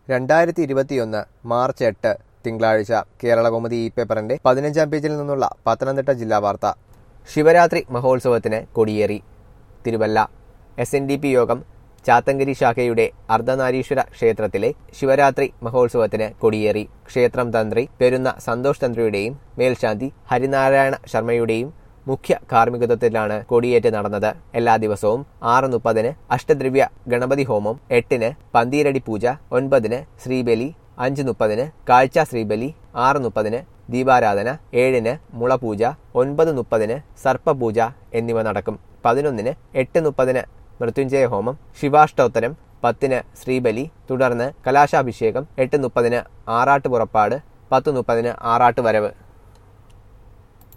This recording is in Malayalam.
രണ്ടായിരത്തി ഇരുപത്തിയൊന്ന് മാർച്ച് എട്ട് തിങ്കളാഴ്ച കേരളകൗമുദി ഈ പേപ്പറിന്റെ പതിനഞ്ചാം പേജിൽ നിന്നുള്ള പത്തനംതിട്ട ജില്ലാ വാർത്ത ശിവരാത്രി മഹോത്സവത്തിന് കൊടിയേറി Thiruvalla S N D P യോഗം ചാത്തങ്കരി ശാഖയുടെ അർദ്ധനാരീശ്വര ക്ഷേത്രത്തിലെ ശിവരാത്രി മഹോത്സവത്തിന് കൊടിയേറി ക്ഷേത്രം തന്ത്രി പെരുന്ന സന്തോഷ് തന്ത്രിയുടെയും മേൽശാന്തി ഹരിനാരായണ ശർമ്മയുടെയും മുഖ്യ കാർമ്മികത്വത്തിലാണ് കൊടിയേറ്റ് നടന്നത് എല്ലാ ദിവസവും ആറ് മുപ്പതിന് അഷ്ടദ്രവ്യ ഗണപതി ഹോമം എട്ടിന് പന്തീരടി പൂജ ഒൻപതിന് ശ്രീബലി അഞ്ച് മുപ്പതിന് കാഴ്ച ശ്രീബലി ആറ് മുപ്പതിന് ദീപാരാധന ഏഴിന് മുളപൂജ ഒൻപത് മുപ്പതിന് സർപ്പപൂജ എന്നിവ നടക്കും പതിനൊന്നിന് എട്ട് മുപ്പതിന് മൃത്യുഞ്ജയ ഹോമം ശിവാഷ്ടോത്തരം പത്തിന് ശ്രീബലി തുടർന്ന് കലാശാഭിഷേകം എട്ട് മുപ്പതിന് ആറാട്ട് പുറപ്പാട് പത്ത് മുപ്പതിന് ആറാട്ട് വരവ്